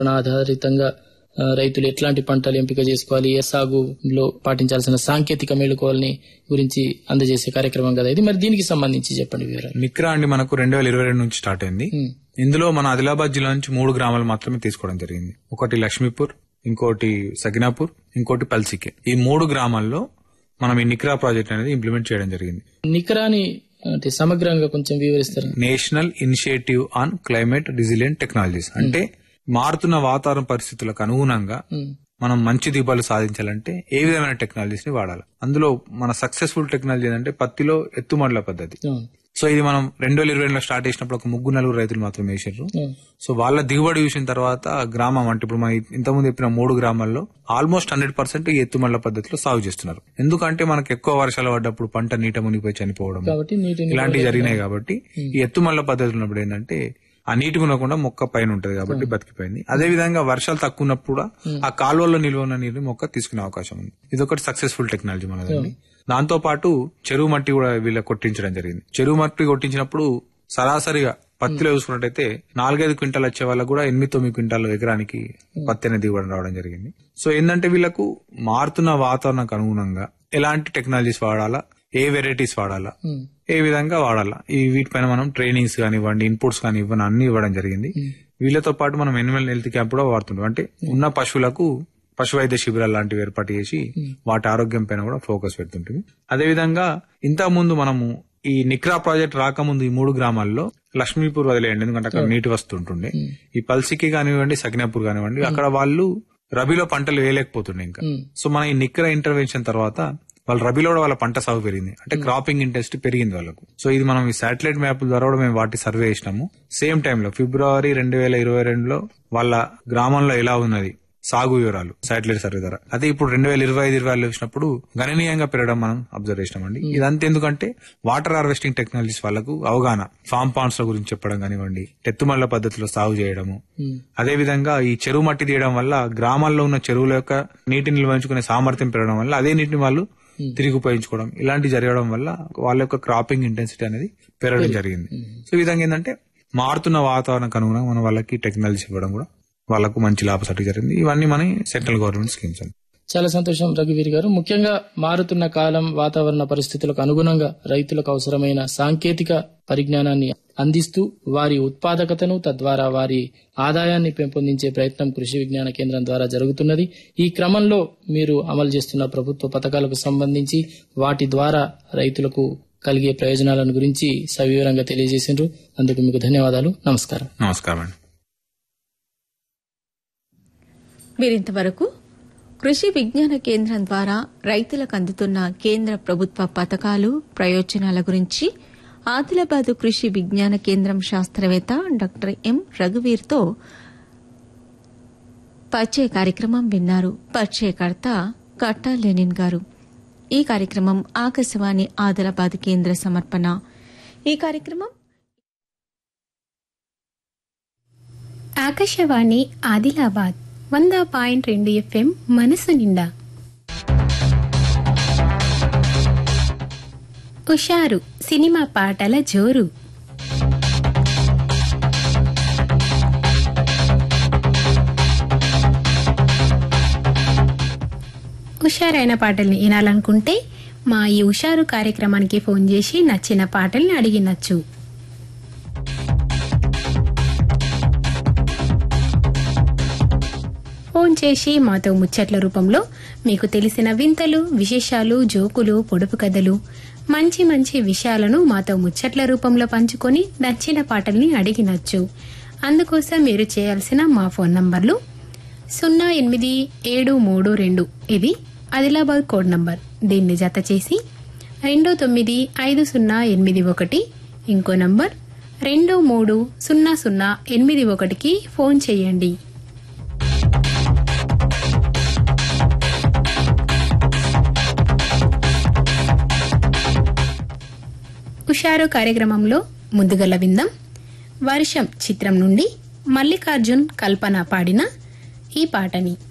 ఆధారితంగా ఆ, రైతులు ఎట్లాంటి పంటలు ఎంపిక చేసుకోవాలి ఏ సాగులో పాటించాల్సిన సాంకేతిక మేలుకోవాలని గురించి అందజేసే కార్యక్రమం కదా ఇది మరి దీనికి సంబంధించి చెప్పండి వివరాలు నిక్రా అండి మనకు రెండు వేల ఇరవై రెండు నుంచి స్టార్ట్ అయింది ఉమ్, ఇందులో మన ఆదిలాబాద్ జిల్లా నుంచి మూడు గ్రామాలు మాత్రమే తీసుకోవడం జరిగింది ఒకటి లక్ష్మీపూర్ ఇంకోటి సగినాపూర్ ఇంకోటి పల్సికే ఈ మూడు గ్రామాల్లో మనం ఈ నిక్రా ప్రాజెక్ట్ అనేది ఇంప్లిమెంట్ చేయడం జరిగింది నికరాని అంటే సమగ్రంగా కొంచెం వివరిస్తారు national initiative on climate resilient technologies అంటే మారుతున్న వాతావరణ పరిస్థితులకు అనుగుణంగా మనం మంచి దిగుబడులు సాధించాలంటే ఏ విధమైన టెక్నాలజీస్ ని వాడాలి అందులో మన సక్సెస్ఫుల్ టెక్నాలజీ ఏంటంటే పత్తిలో ఎత్తుమడుల పద్ధతి అవును, సో ఇది మనం రెండు వేల ఇరవై రెండులో స్టార్ట్ చేసినప్పుడు ఒక ముగ్గురు నలుగురు రైతులు మాత్రం వేసారు అవును, సో వాళ్ళ దిగుబడి చూసిన తర్వాత గ్రామం అంటే ఇప్పుడు మనం ఇంతకుముందు చెప్పిన మూడు గ్రామాల్లో ఆల్మోస్ట్ హండ్రెడ్ పర్సెంట్ ఈ ఎత్తుమళ్ల పద్ధతిలో సాగు చేస్తున్నారు ఎందుకంటే మనకు ఎక్కువ వర్షాలు పడ్డప్పుడు పంట నీట మునిగిపోయి చనిపోవడం కాబట్టి నీటిని ఇలాంటివి జరిగినాయి కాబట్టి ఈ ఎత్తుమల్ల పద్ధతి ఉన్నప్పుడు ఏంటంటే ఆ నీటి ఉండకుండా మొక్క పైన ఉంటది కాబట్టి బతికిపోయింది అదే విధంగా వర్షాలు తక్కువ ఉన్నప్పుడు కూడా ఆ కాలువల్లో నిల్వ ఉన్న నీరు మొక్క తీసుకునే అవకాశం ఉంది ఇది ఒకటి సక్సెస్ఫుల్ టెక్నాలజీ మనదండి దాంతో పాటు చెరువు మట్టి కూడా వీళ్ళ కొట్టించడం జరిగింది చెరువు మట్టి కొట్టించినప్పుడు సరాసరిగా పత్తిలో చూసుకున్నట్టయితే నాలుగైదు క్వింటాలు వచ్చే వాళ్ళకు కూడా ఎనిమిది తొమ్మిది క్వింటాలు ఎకరానికి పత్తి అనేది దిగుబడి రావడం జరిగింది సో ఏంటంటే వీళ్ళకు మారుతున్న వాతావరణానికి అనుగుణంగా ఎలాంటి టెక్నాలజీస్ వాడాలా ఏ వెరైటీస్ వాడాలా ఉమ్, ఏ విధంగా వాడాలా ఈ వీటిపైన మనం ట్రైనింగ్స్ కానివ్వండి ఇన్పుట్స్ కానివ్వండి అన్ని ఇవ్వడం జరిగింది వీళ్ళతో పాటు మనం ఎనిమల్ హెల్త్ క్యాంప్ కూడా వాడుతుంటాం అంటే ఉన్న పశువులకు పశు వైద్య శిబిరాలు లాంటివి ఏర్పాటు చేసి వాటి ఆరోగ్యం పైన కూడా ఫోకస్ పెడుతుంటుంది అదే విధంగా ఇంత ముందు మనము ఈ నిక్రా ప్రాజెక్ట్ రాకముందు ఈ మూడు గ్రామాల్లో లక్ష్మీపూర్ వదిలేయండి ఎందుకంటే అక్కడ నీటి వస్తుంటుండే ఈ పల్సికి కానివ్వండి సకినాపూర్ కానివ్వండి అక్కడ వాళ్ళు రబీలో పంటలు వేయలేకపోతుండే ఇంకా ఉమ్, సో మన ఈ నిక్ర ఇంటర్వెన్షన్ తర్వాత వాళ్ళ రబీలో కూడా వాళ్ళ పంట సాగు పెరిగింది అంటే క్రాపింగ్ ఇంట్రెస్ట్ పెరిగింది వాళ్ళకు సో ఇది మనం ఈ శాటిలైట్ మ్యాప్ ద్వారా కూడా మేము వాటి సర్వే చేసినాము సేమ్ టైంలో ఫిబ్రవరి రెండు వేల ఇరవై రెండులో వాళ్ళ గ్రామంలో ఎలా ఉన్నది సాగు వివరాలు శాటిలైట్ సర్వే ద్వారా అదే ఇప్పుడు రెండు వేల ఇరవై ఐదు ఇరవై ఆరులో చూసినప్పుడు గణనీయంగా పెరగడం మనం అబ్జర్వ్ చేసినామండి ఇదంతా ఎందుకంటే వాటర్ హార్వెస్టింగ్ టెక్నాలజీస్ వాళ్ళకు అవగాహన ఫామ్ పాండ్స్ గురించి చెప్పడం కానివ్వండి టెత్తుమల్ల పద్ధతిలో సాగు చేయడము ఉమ్, అదే విధంగా ఈ చెరువు మట్టి తీయడం వల్ల గ్రామాల్లో ఉన్న చెరువుల యొక్క నీటిని నిల్వహించుకునే సామర్థ్యం పెరగడం వల్ల అదే నీటిని వాళ్ళు తిరిగి ఉపయోగించుకోవడం ఇలాంటి జరగడం వల్ల వాళ్ళ యొక్క క్రాపింగ్ ఇంటెన్సిటీ అనేది పెరగడం జరిగింది సో ఈ విధంగా ఏంటంటే మారుతున్న వాతావరణానికి అనుగుణంగా మనం వాళ్ళకి టెక్నాలజీ ఇవ్వడం కూడా వాళ్ళకు మంచి లాభసాటి జరిగింది ఇవన్నీ మన సెంట్రల్ గవర్నమెంట్ స్కీమ్స్ అండి చాలా సంతోషం రఘువీర్ గారు ముఖ్యంగా మారుతున్న కాలం వాతావరణ పరిస్థితులకు అనుగుణంగా రైతులకు అవసరమైన సాంకేతిక పరిజ్ఞానాన్ని అందిస్తూ వారి ఉత్పాదకతను తద్వారా వారి ఆదాయాన్ని పెంపొందించే ప్రయత్నం కృషి విజ్ఞాన కేంద్రం ద్వారా జరుగుతున్నది ఈ క్రమంలో మీరు అమలు చేస్తున్న ప్రభుత్వ పథకాలకు సంబంధించి వాటి ద్వారా రైతులకు కలిగే ప్రయోజనాలను గురించి సవివరంగా తెలియజేసిండ్రు అందుకు మీకు ధన్యవాదాలు నమస్కారం నమస్కారం అండి మీరింతవరకు కృషి విజ్ఞాన కేంద్రం ద్వారా రైతులకు అందుతున్న కేంద్ర ప్రభుత్వ పథకాలు ప్రయోజనాల గురించి ఆదిలాబాదు కృషి విజ్ఞాన కేంద్రం శాస్త్రవేత్త డాక్టర్ ఎం రఘువీర్తో పరిచయ కార్యక్రమం విన్నారు పరిచయకర్త కట్టా లెనిన్ గారు ఈ కార్యక్రమం ఆకాశవాణి ఆదిలాబాద్ కేంద్ర సమర్పణ ఈ కార్యక్రమం ఆకాశవాణి ఆదిలాబాద్ వంద పాయింట్ రెండు ఎఫ్ఎం మనసు నిండా ఉషారు సినిమా పాటల జోరు హుషారైన పాటల్ని వినాలనుకుంటే మా ఈ హుషారు కార్యక్రమానికి ఫోన్ చేసి నచ్చిన పాటల్ని అడిగినచ్చు ఫోన్ చేసి మాతో ముచ్చట్ల రూపంలో మీకు తెలిసిన వింతలు విశేషాలు జోకులు పొడుపు కథలు మంచి మంచి విషయాలను మాతో ముచ్చట్ల రూపంలో పంచుకొని నచ్చిన పాటల్ని అడిగినచ్చు అందుకోసం మీరు చేయాల్సిన మా ఫోన్ నంబర్లు సున్నా ఎనిమిది ఏడు మూడు రెండు ఇది ఆదిలాబాద్ కోడ్ నంబర్ దీన్ని జత చేసి రెండు తొమ్మిది ఐదు సున్నా ఎనిమిది ఒకటి ఇంకో నంబర్ రెండు మూడు సున్నా సున్నా ఎనిమిది ఒకటికి ఫోన్ చేయండి హుషారు కార్యక్రమంలో ముందుగల విందాం వర్షం చిత్రం నుండి మల్లికార్జున్ కల్పన పాడిన ఈ పాటని